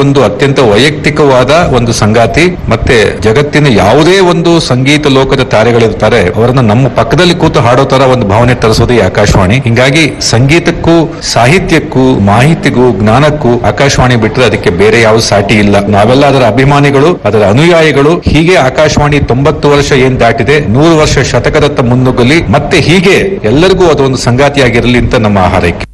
ಒಂದು ಅತ್ಯಂತ ವೈಯಕ್ತಿಕವಾದ ಒಂದು ಸಂಗಾತಿ ಮತ್ತೆ ಜಗತ್ತಿನ ಯಾವುದೇ ಒಂದು ಸಂಗೀತ ಲೋಕದ ತಾರೆಗಳಿರ್ತಾರೆ ಅವರನ್ನ ನಮ್ಮ ಪಕ್ಕದಲ್ಲಿ ಕೂತು ಹಾಡೋ ತರ ಒಂದು ಭಾವನೆ ತರಿಸೋದು ಈ ಆಕಾಶವಾಣಿ ಹಿಂಗಾಗಿ ಸಂಗೀತಕ್ಕೂ ಸಾಹಿತ್ಯಕ್ಕೂ ಮಾಹಿತಿಗೂ ಜ್ಞಾನಕ್ಕೂ ಆಕಾಶವಾಣಿ ಬಿಟ್ಟರೆ ಅದಕ್ಕೆ ಬೇರೆ ಯಾವ ಸಾಟಿ ಇಲ್ಲ ನಾವೆಲ್ಲ ಅದರ ಅಭಿಮಾನಿಗಳು ಅದರ ಅನುಯಾಯಿಗಳು ಹೀಗೆ ಆಕಾಶವಾಣಿ ತೊಂಬತ್ತು ವರ್ಷ ಏನ್ ದಾಟಿದೆ ನೂರು ವರ್ಷ ಶತಕದತ್ತ ಮುನ್ನುಗ್ಗಲಿ ಮತ್ತೆ ಹೀಗೆ ಎಲ್ಲರಿಗೂ ಅದೊಂದು ಸಂಗಾತಿಯಾಗಿರಲಿ ಅಂತ ನಮ್ಮ ಹಾರೈಕೆ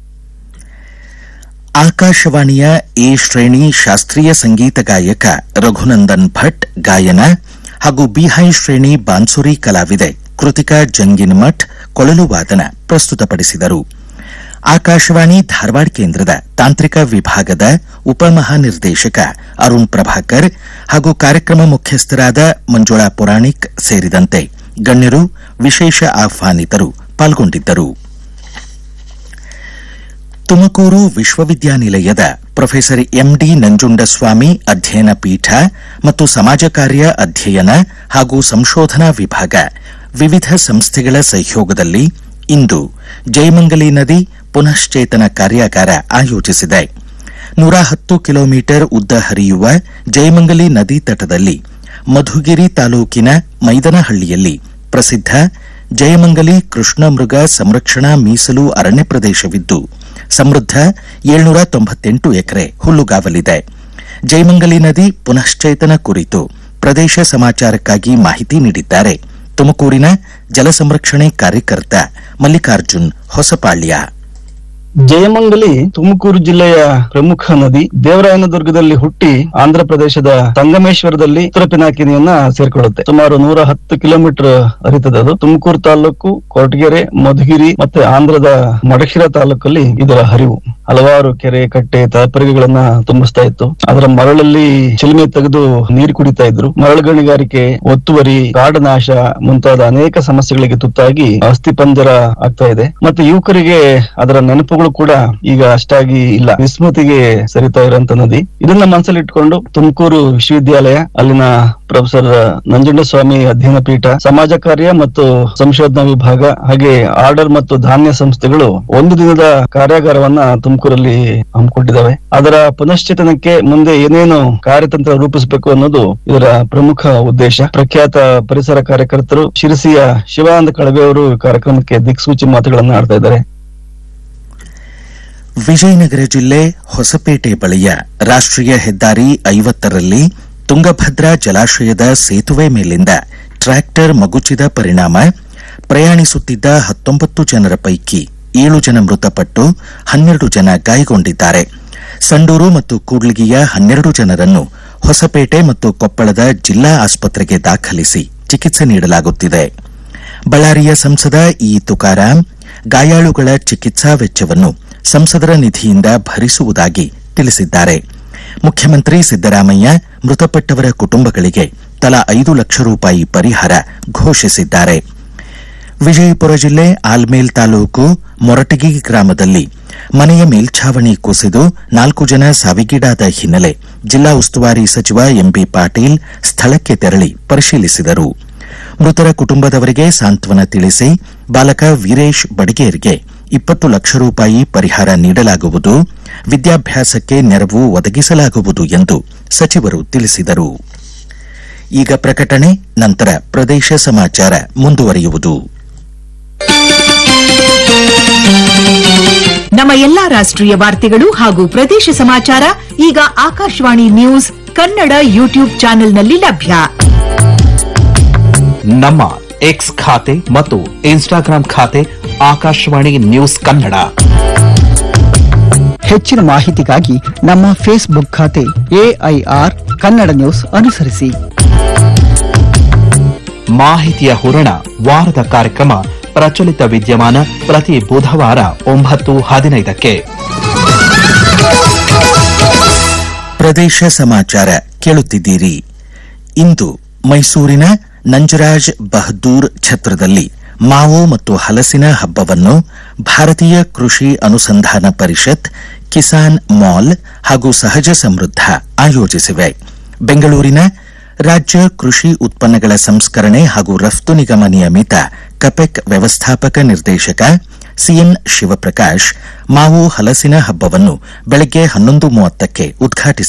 ಆಕಾಶವಾಣಿಯ ಎ ಶ್ರೇಣಿ ಶಾಸ್ತ್ರೀಯ ಸಂಗೀತ ಗಾಯಕ ರಘುನಂದನ್ ಭಟ್ ಗಾಯನ ಹಾಗೂ ಬಿಹೈ ಶ್ರೇಣಿ ಬಾನ್ಸುರಿ ಕಲಾವಿದೆ ಕೃತಿಕಾ ಜಂಗಿನಮಠ್ ಕೊಳಲು ವಾದನ ಪ್ರಸ್ತುತಪಡಿಸಿದರು ಆಕಾಶವಾಣಿ ಧಾರವಾಡ ಕೇಂದ್ರದ ತಾಂತ್ರಿಕ ವಿಭಾಗದ ಉಪಮಹಾನಿರ್ದೇಶಕ ಅರುಣ್ ಪ್ರಭಾಕರ್ ಹಾಗೂ ಕಾರ್ಯಕ್ರಮ ಮುಖ್ಯಸ್ಥರಾದ ಮಂಜುಳಾ ಪುರಾಣಿಕ್ ಸೇರಿದಂತೆ ಗಣ್ಯರು ವಿಶೇಷ ಆಹ್ವಾನಿತರು ಪಾಲ್ಗೊಂಡಿದ್ದರು ತುಮಕೂರು ವಿಶ್ವವಿದ್ಯಾನಿಲಯದ ಪ್ರೊಫೆಸರ್ ಎಂಡಿ ನಂಜುಂಡಸ್ವಾಮಿ ಅಧ್ಯಯನ ಪೀಠ ಮತ್ತು ಸಮಾಜ ಕಾರ್ಯ ಅಧ್ಯಯನ ಹಾಗೂ ಸಂಶೋಧನಾ ವಿಭಾಗ ವಿವಿಧ ಸಂಸ್ಥೆಗಳ ಸಹಯೋಗದಲ್ಲಿ ಇಂದು ಜಯಮಂಗಲಿ ನದಿ ಪುನಶ್ಚೇತನ ಕಾರ್ಯಾಗಾರ ಆಯೋಜಿಸಿದೆ ನೂರ ಹತ್ತು ಕಿಲೋಮೀಟರ್ ಉದ್ದ ಹರಿಯುವ ಜಯಮಂಗಲಿ ನದಿ ತಟದಲ್ಲಿ ಮಧುಗಿರಿ ತಾಲೂಕಿನ ಮೈದನಹಳ್ಳಿಯಲ್ಲಿ ಪ್ರಸಿದ್ಧ ಜಯಮಂಗಲಿ ಕೃಷ್ಣಮೃಗ ಸಂರಕ್ಷಣಾ ಮೀಸಲು ಅರಣ್ಯ ಪ್ರದೇಶವಿದ್ದು ಸಮೃದ್ಧ ಏಳ್ನೂರ ತೊಂಬತ್ತೆಂಟು ಎಕರೆ ಹುಲ್ಲುಗಾವಲಿದೆ ಜಯಮಂಗಲಿ ನದಿ ಪುನಶ್ಚೇತನ ಕುರಿತು ಪ್ರದೇಶ ಸಮಾಚಾರಕ್ಕಾಗಿ ಮಾಹಿತಿ ನೀಡಿದ್ದಾರೆ ತುಮಕೂರಿನ ಜಲ ಸಂರಕ್ಷಣೆ ಕಾರ್ಯಕರ್ತ ಮಲ್ಲಿಕಾರ್ಜುನ್ ಹೊಸಪಾಳ್ಯ ಜಯಮಂಗಲಿ ತುಮಕೂರು ಜಿಲ್ಲೆಯ ಪ್ರಮುಖ ನದಿ ದೇವರಾಯನದುರ್ಗದಲ್ಲಿ ಹುಟ್ಟಿ ಆಂಧ್ರ ಪ್ರದೇಶದ ಸಂಗಮೇಶ್ವರದಲ್ಲಿ ಉತ್ತರ ಪಿನಾಕಿನಿಯನ್ನ ಸೇರ್ಕೊಳ್ಳುತ್ತೆ ಸುಮಾರು ನೂರ ಹತ್ತು ಕಿಲೋಮೀಟರ್ ಹರಿತದೆ ಅದು ತುಮಕೂರು ತಾಲೂಕು ಕೊರಟಗೆರೆ ಮಧುಗಿರಿ ಮತ್ತೆ ಆಂಧ್ರದ ಮಡಶಿರ ತಾಲೂಕಲ್ಲಿ ಇದರ ಹರಿವು ಹಲವಾರು ಕೆರೆ ಕಟ್ಟೆ ತಾಪರಿಗೆಗಳನ್ನ ತುಂಬಿಸ್ತಾ ಇತ್ತು ಅದರ ಮರಳಲ್ಲಿ ಚಿಲುಮೆ ತೆಗೆದು ನೀರು ಕುಡಿತಾ ಇದ್ರು ಮರಳು ಗಣಿಗಾರಿಕೆ ಒತ್ತುವರಿ ಕಾಡುನಾಶ ಮುಂತಾದ ಅನೇಕ ಸಮಸ್ಯೆಗಳಿಗೆ ತುತ್ತಾಗಿ ಅಸ್ಥಿ ಪಂಜರ ಆಗ್ತಾ ಇದೆ ಮತ್ತೆ ಯುವಕರಿಗೆ ಅದರ ನೆನಪುಗಳು ಕೂಡ ಈಗ ಅಷ್ಟಾಗಿ ಇಲ್ಲ ವಿಸ್ಮೃತಿಗೆ ಸರಿತಾ ಇರುವಂತ ನದಿ ಇದನ್ನ ಮನಸ್ಸಲ್ಲಿ ಇಟ್ಕೊಂಡು ತುಮಕೂರು ವಿಶ್ವವಿದ್ಯಾಲಯ ಅಲ್ಲಿನ ಪ್ರೊಫೆಸರ್ ನಂಜುಂಡಸ್ವಾಮಿ ಅಧ್ಯಯನ ಪೀಠ ಸಮಾಜ ಕಾರ್ಯ ಮತ್ತು ಸಂಶೋಧನಾ ವಿಭಾಗ ಹಾಗೆ ಆರ್ಡರ್ ಮತ್ತು ಧಾನ್ಯ ಸಂಸ್ಥೆಗಳು ಒಂದು ದಿನದ ಕಾರ್ಯಾಗಾರವನ್ನ ತುಮಕೂರಲ್ಲಿ ಹಮ್ಮಿಕೊಂಡಿದ್ದಾವೆ ಅದರ ಪುನಶ್ಚೇತನಕ್ಕೆ ಮುಂದೆ ಏನೇನು ಕಾರ್ಯತಂತ್ರ ರೂಪಿಸಬೇಕು ಅನ್ನೋದು ಇದರ ಪ್ರಮುಖ ಉದ್ದೇಶ ಪ್ರಖ್ಯಾತ ಪರಿಸರ ಕಾರ್ಯಕರ್ತರು ಶಿರಸಿಯ ಶಿವಾನಂದ ಕಳವೆ ಅವರು ಈ ಕಾರ್ಯಕ್ರಮಕ್ಕೆ ದಿಕ್ಸೂಚಿ ಮಾತುಗಳನ್ನ ಆಡ್ತಾ ಇದ್ದಾರೆ ವಿಜಯನಗರ ಜಿಲ್ಲೆ ಹೊಸಪೇಟೆ ಬಳಿಯ ರಾಷ್ಟ್ರೀಯ ಹೆದ್ದಾರಿ ಐವತ್ತರಲ್ಲಿ ತುಂಗಭದ್ರಾ ಜಲಾಶಯದ ಸೇತುವೆ ಮೇಲಿಂದ ಟ್ರ್ಯಾಕ್ಟರ್ ಮಗುಚಿದ ಪರಿಣಾಮ ಪ್ರಯಾಣಿಸುತ್ತಿದ್ದ ಹತ್ತೊಂಬತ್ತು ಜನರ ಪೈಕಿ ಏಳು ಜನ ಮೃತಪಟ್ಟು ಹನ್ನೆರಡು ಜನ ಗಾಯಗೊಂಡಿದ್ದಾರೆ ಸಂಡೂರು ಮತ್ತು ಕೂಡ್ಲಿಗಿಯ ಹನ್ನೆರಡು ಜನರನ್ನು ಹೊಸಪೇಟೆ ಮತ್ತು ಕೊಪ್ಪಳದ ಜಿಲ್ಲಾ ಆಸ್ಪತ್ರೆಗೆ ದಾಖಲಿಸಿ ಚಿಕಿತ್ಸೆ ನೀಡಲಾಗುತ್ತಿದೆ ಬಳ್ಳಾರಿಯ ಸಂಸದ ಇ ತುಕಾರಾಂ ಗಾಯಾಳುಗಳ ಚಿಕಿತ್ಸಾ ವೆಚ್ಚವನ್ನು ಸಂಸದರ ನಿಧಿಯಿಂದ ಭರಿಸುವುದಾಗಿ ತಿಳಿಸಿದ್ದಾರೆ ಮುಖ್ಯಮಂತ್ರಿ ಸಿದ್ದರಾಮಯ್ಯ ಮೃತಪಟ್ಟವರ ಕುಟುಂಬಗಳಿಗೆ ತಲಾ ಐದು ಲಕ್ಷ ರೂಪಾಯಿ ಪರಿಹಾರ ಘೋಷಿಸಿದ್ದಾರೆ ವಿಜಯಪುರ ಜಿಲ್ಲೆ ಆಲ್ಮೇಲ್ ತಾಲೂಕು ಮೊರಟಗಿ ಗ್ರಾಮದಲ್ಲಿ ಮನೆಯ ಮೇಲ್ಛಾವಣಿ ಕುಸಿದು ನಾಲ್ಕು ಜನ ಸಾವಿಗೀಡಾದ ಹಿನ್ನೆಲೆ ಜಿಲ್ಲಾ ಉಸ್ತುವಾರಿ ಸಚಿವ ಎಂಬಿ ಪಾಟೀಲ್ ಸ್ಥಳಕ್ಕೆ ತೆರಳಿ ಪರಿಶೀಲಿಸಿದರು ಮೃತರ ಕುಟುಂಬದವರಿಗೆ ಸಾಂತ್ವನ ತಿಳಿಸಿ ಬಾಲಕ ವೀರೇಶ್ ಬಡಿಗೇರ್ಗೆ ಇಪ್ಪತ್ತು ಲಕ್ಷ ರೂಪಾಯಿ ಪರಿಹಾರ ನೀಡಲಾಗುವುದು ವಿದ್ಯಾಭ್ಯಾಸಕ್ಕೆ ನೆರವು ಒದಗಿಸಲಾಗುವುದು ಎಂದು ಸಚಿವರು ತಿಳಿಸಿದರು ಈಗ ಪ್ರಕಟಣೆ ನಂತರ ಪ್ರದೇಶ ಸಮಾಚಾರ ಮುಂದುವರಿಯುವುದು ನಮ್ಮ ಎಲ್ಲಾ ರಾಷ್ಟ್ರೀಯ ವಾರ್ತೆಗಳು ಹಾಗೂ ಪ್ರದೇಶ ಸಮಾಚಾರ ಈಗ ಆಕಾಶವಾಣಿ ನ್ಯೂಸ್ ಕನ್ನಡ ಯೂಟ್ಯೂಬ್ ಚಾನೆಲ್ನಲ್ಲಿ ಲಭ್ಯ ನಮ್ಮ ಎಕ್ಸ್ ಖಾತೆ ಮತ್ತು ಇನ್ಸ್ಟಾಗ್ರಾಂ ಖಾತೆ ಆಕಾಶವಾಣಿ ನ್ಯೂಸ್ ಕನ್ನಡ ಹೆಚ್ಚಿನ ಮಾಹಿತಿಗಾಗಿ ನಮ್ಮ ಫೇಸ್ಬುಕ್ ಖಾತೆ ಎಐಆರ್ ಕನ್ನಡ ನ್ಯೂಸ್ ಅನುಸರಿಸಿ ಮಾಹಿತಿಯ ಹೂರಣ ವಾರದ ಕಾರ್ಯಕ್ರಮ ಪ್ರಚಲಿತ ವಿದ್ಯಮಾನ ಪ್ರತಿ ಬುಧವಾರ ಒಂಬತ್ತು ಹದಿನೈದಕ್ಕೆ ಪ್ರದೇಶ ಸಮಾಚಾರ ಕೇಳುತ್ತಿದ್ದೀರಿ ಇಂದು ಮೈಸೂರಿನ ನಂಜರಾಜ್ ಬಹದ್ದೂರ್ ಛತ್ರದಲ್ಲಿ ಮಾವು ಮತ್ತು ಹಲಸಿನ ಹಬ್ಬವನ್ನು ಭಾರತೀಯ ಕೃಷಿ ಅನುಸಂಧಾನ ಪರಿಷತ್ ಕಿಸಾನ್ ಮಾಲ್ ಹಾಗೂ ಸಹಜ ಸಮೃದ್ಧ ಆಯೋಜಿಸಿವೆ ಬೆಂಗಳೂರಿನ ರಾಜ್ಯ ಕೃಷಿ ಉತ್ಪನ್ನಗಳ ಸಂಸ್ಕರಣೆ ಹಾಗೂ ರಫ್ತು ನಿಗಮ ನಿಯಮಿತ ಕಪೆಕ್ ವ್ಯವಸ್ಥಾಪಕ ನಿರ್ದೇಶಕ ಸಿಎನ್ ಶಿವಪ್ರಕಾಶ್ ಮಾವು ಹಲಸಿನ ಹಬ್ಬವನ್ನು ಬೆಳಗ್ಗೆ ಹನ್ನೊಂದು ಮೂವತ್ತಕ್ಕೆ ಉದ್ಘಾಟಿಸಿದರು